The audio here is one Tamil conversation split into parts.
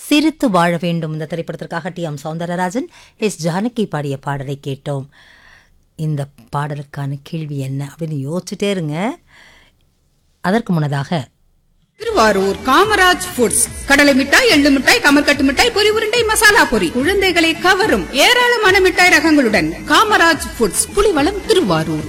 சிரித்து வாழ வேண்டும் இந்த திரைப்படத்திற்காக T M Soundararajan S Janaki பாடிய பாடலை கேட்டோம் இந்த பாடலுக்கான கேள்வி என்ன அப்படின்னு யோசிச்சுட்டே இருங்க அதற்கு முன்னதாக திருவாரூர் காமராஜ் ஃபுட்ஸ் கடலை மிட்டாய் எள்ளு மிட்டாய் கமர்கட்டு மிட்டாய் பொரி உருண்டை மசாலா பொரி குழந்தைகளை கவரும் ஏராளமான மிட்டாய் ரகங்களுடன் காமராஜ் ஃபுட்ஸ் புலிவளம் திருவாரூர்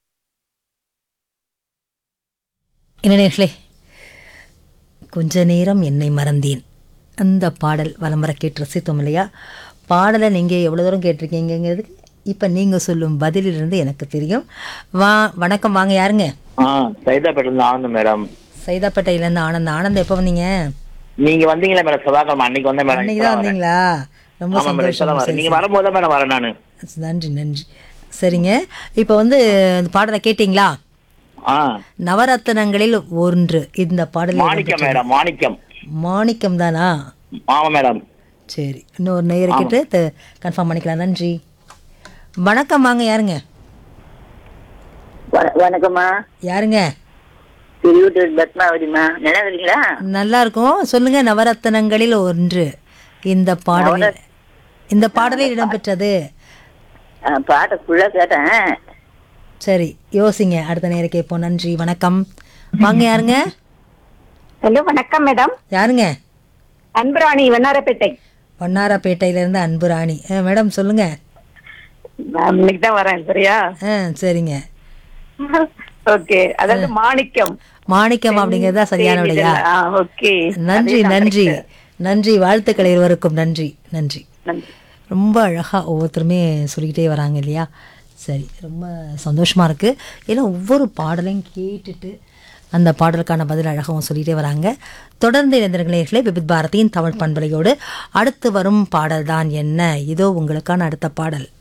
என்ன நேர்களே கொஞ்ச நேரம் என்னை மறந்தேன் அந்த பாடல் வலம்பர கேட்டு ரசித்தோம் இல்லையா பாடலை நீங்கள் எவ்வளோ தூரம் கேட்டிருக்கீங்கிறதுக்கு இப்போ நீங்கள் சொல்லும் பதிலிலிருந்து எனக்கு தெரியும் வா வணக்கம் வாங்க யாருங்க ஆ சைதாப்பேட்டில இருந்து ஆனந்த் மேடம் சைதாப்பேட்டையிலேருந்து ஆனந்த் ஆனந்த் எப்போ வந்தீங்க நீங்க வந்தீங்களா மேடம் செவ்வாய்க்கிழமை அன்னைக்கு வந்தேன் மேடம் அன்னைக்கு தான் வந்தீங்களா ரொம்ப ஆமா மேடம் இப்பதான் சந்தோஷம் வரேன் சரி, நீங்க வரும்போது தான் மேடம் வரேன் நானு சரி. நன்றி நன்றி சரிங்க இப்போ வந்து இந்த பாடலை கேட்டிங்களா ஆ நவரத்னங்களில் ஒன்று இந்த பாடல் மாணிக்கம் மேடம் மாணிக்கம் மாணிக்கம் தானா ஆமா மேடம் சரி இன்னொரு நேயரை கேட்டு கன்ஃபார்ம் பண்ணிக்கலாம் நன்றி வணக்கம் வாங்க யாருங்க வண- வணக்கம்மா யாருங்க திருவிட்டூர் பத்மாவதிமா நல்லா இருக்கீங்களா நல்லா இருக்கும் சொல்லுங்க நவரத்னங்களில் ஒன்று இந்த பாடலில் இந்த பாடலில் இடம்பெற்றது ஆ, பாட்டை ஃபுல்லா கேட்டேன் சரி யோசிங்க அடுத்த நேரம் கேட்போம் நன்றி வணக்கம் வாங்க யாருங்க ஹலோ வணக்கம் மேடம் யாருங்க அன்பராணி வண்ணாரப்பேட்டை வண்ணாரப்பேட்டையிலேருந்து அன்பு ராணி ஆ, மேடம் சொல்லுங்க நான் இன்னைக்கு தான் வரேன் சரியா ஆ சரிங்க ஓகே அதாவது மாணிக்கம் மாணிக்கம் அப்படிங்கிறதா சரியான விடையா ஆ, ஓகே நன்றி நன்றி நன்றி வாழ்த்துக்கள் இருவருக்கும் நன்றி நன்றி நன்றி ரொம்ப அழகாக ஒவ்வொருத்தருமே சொல்லிக்கிட்டே வராங்க இல்லையா சரி ரொம்ப சந்தோஷமாக இருக்குது ஏன்னா ஒவ்வொரு பாடலையும் கேட்டுட்டு அந்த பாடலுக்கான பதில் அழகாகவும் சொல்லிகிட்டே வராங்க தொடர்ந்து இணைந்திருங்களே விபித் பாரதியின் தமிழ் பண்பலையோடு அடுத்து வரும் பாடல் தான் என்ன இதோ உங்களுக்கான அடுத்த பாடல்